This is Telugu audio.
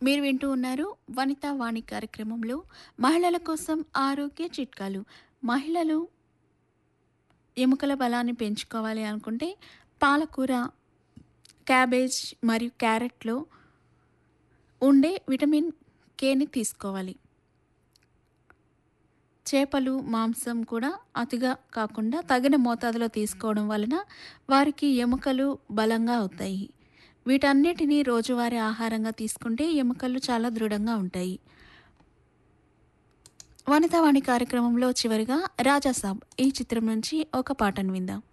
మీరు వింటూ ఉన్నారు వనితా వాణి కార్యక్రమంలో మహిళల కోసం ఆరోగ్య చిట్కాలు మహిళలు ఎముకల బలాన్ని పెంచుకోవాలి అనుకుంటే పాలకూర క్యాబేజ్ మరియు క్యారెట్లో ఉండే విటమిన్ కేని తీసుకోవాలి చేపలు మాంసం కూడా అతిగా కాకుండా తగిన మోతాదులో తీసుకోవడం వలన వారికి ఎముకలు బలంగా అవుతాయి వీటన్నిటినీ రోజువారీ ఆహారంగా తీసుకుంటే ఎముకలు చాలా దృఢంగా ఉంటాయి వనితావాణి కార్యక్రమంలో చివరిగా రాజాసాబ్ ఈ చిత్రం నుంచి ఒక పాటను విందాం